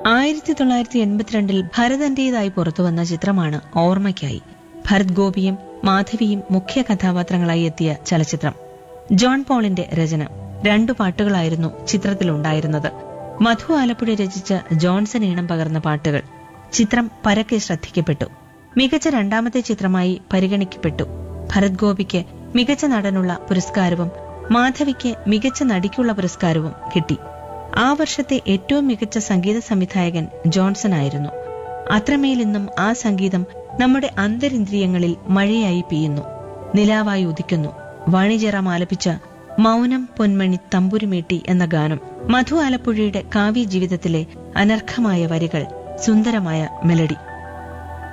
ആയിരത്തി തൊള്ളായിരത്തി എൺപത്തിരണ്ടിൽ ഭരതന്റേതായി പുറത്തുവന്ന ചിത്രമാണ് ഓർമ്മയ്ക്കായി ഭരത് ഗോപിയും മാധവിയും മുഖ്യ കഥാപാത്രങ്ങളായി എത്തിയ ചലച്ചിത്രം ജോൺ പോളിന്റെ രചന രണ്ടു പാട്ടുകളായിരുന്നു ചിത്രത്തിലുണ്ടായിരുന്നത് മധു ആലപ്പുഴ രചിച്ച ജോൺസൺ ഈണം പകർന്ന പാട്ടുകൾ ചിത്രം പരക്കെ ശ്രദ്ധിക്കപ്പെട്ടു മികച്ച രണ്ടാമത്തെ ചിത്രമായി പരിഗണിക്കപ്പെട്ടു ഭരത് ഗോപിക്ക് മികച്ച നടനുള്ള പുരസ്കാരവും മാധവിക്ക് മികച്ച നടിക്കുള്ള പുരസ്കാരവും കിട്ടി ആ വർഷത്തെ ഏറ്റവും മികച്ച സംഗീത സംവിധായകൻ ജോൺസൺ ആയിരുന്നു അത്രമേലിന്നും ആ സംഗീതം നമ്മുടെ അന്തരിന്ദ്രിയങ്ങളിൽ മഴയായി പെയ്യുന്നു നിലാവായി ഉദിക്കുന്നു വാണിജ്യറാം ആലപിച്ച മൗനം പൊന്മണി തമ്പുരുമീട്ടി എന്ന ഗാനം മധു ആലപ്പുഴയുടെ കാവ്യ ജീവിതത്തിലെ അനർഘമായ വരികൾ സുന്ദരമായ മെലഡി